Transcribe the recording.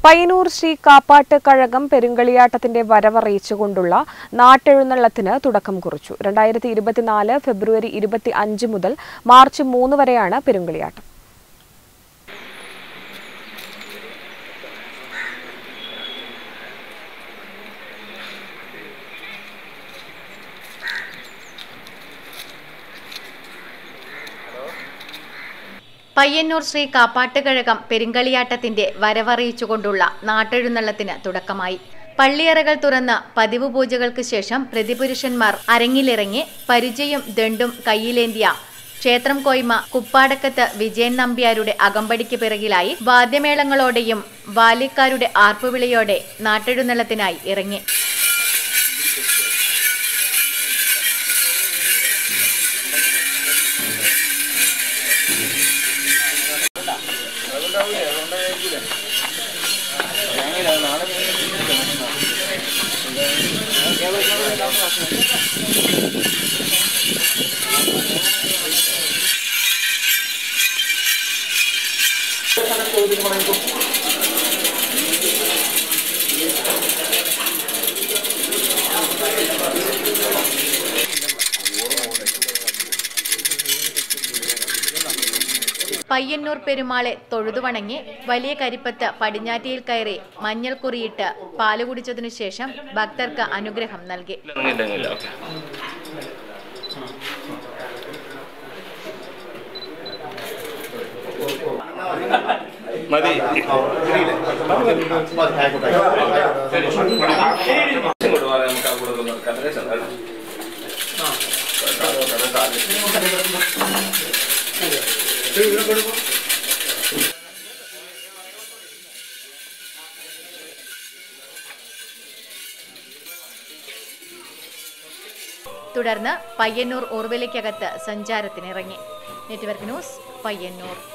പയ്യന്നൂർ ശ്രീ കാപ്പാട്ട് കഴകം പെരുങ്കളിയാട്ടത്തിന്റെ വരവറിയിച്ചുകൊണ്ടുള്ള നാട്ടെഴുന്നള്ളത്തിന് തുടക്കം കുറിച്ചു രണ്ടായിരത്തി ഇരുപത്തിനാല് ഫെബ്രുവരി ഇരുപത്തി അഞ്ച് മുതൽ മാർച്ച് മൂന്ന് വരെയാണ് പെരുങ്കളിയാട്ടം പയ്യന്നൂർ ശ്രീ കാപ്പാട്ടുകഴകം പെരുങ്കളിയാട്ടത്തിന്റെ വരവറിയിച്ചുകൊണ്ടുള്ള നാട്ടെഴുന്നള്ളത്തിന് തുടക്കമായി പള്ളിയറകൾ തുറന്ന് പതിവ് പൂജകൾക്ക് ശേഷം പ്രതിപുരുഷന്മാർ അരങ്ങിലിറങ്ങി പരിചയം ദണ്ടും കയ്യിലേന്തിയ ക്ഷേത്രം കോയ്മ കുപ്പാടക്കത്ത് വിജയൻ നമ്പ്യാരുടെ അകമ്പടിക്ക് പിറകിലായി വാദ്യമേളങ്ങളോടെയും ബാല്യക്കാരുടെ ആർപ്പുവിളിയോടെ നാട്ടെഴുന്നള്ളത്തിനായി ഇറങ്ങി പയ്യന്നൂർ പെരുമാളെ തൊഴുതുവണങ്ങി വലിയ കരിപ്പത്ത് പടിഞ്ഞാറ്റിയിൽ കയറി മഞ്ഞൾ കുറിയിട്ട് പാല് കുടിച്ചതിനു ശേഷം ഭക്തർക്ക് അനുഗ്രഹം നൽകി ഇറങ്ങിയില്ല ഓക്കെ മതി ഇങ്ങോട്ട് മാറി നമുക്ക് ആ കൂടെ ഒന്ന് നടക്കാം. അത്രയും സന്തോഷം. തുടർന്ന് പയ്യന്നൂർ ഓർവലിക്കകത്ത് സഞ്ചാരത്തിനിറങ്ങി നെറ്റ്വർക്ക് ന്യൂസ് പയ്യന്നൂർ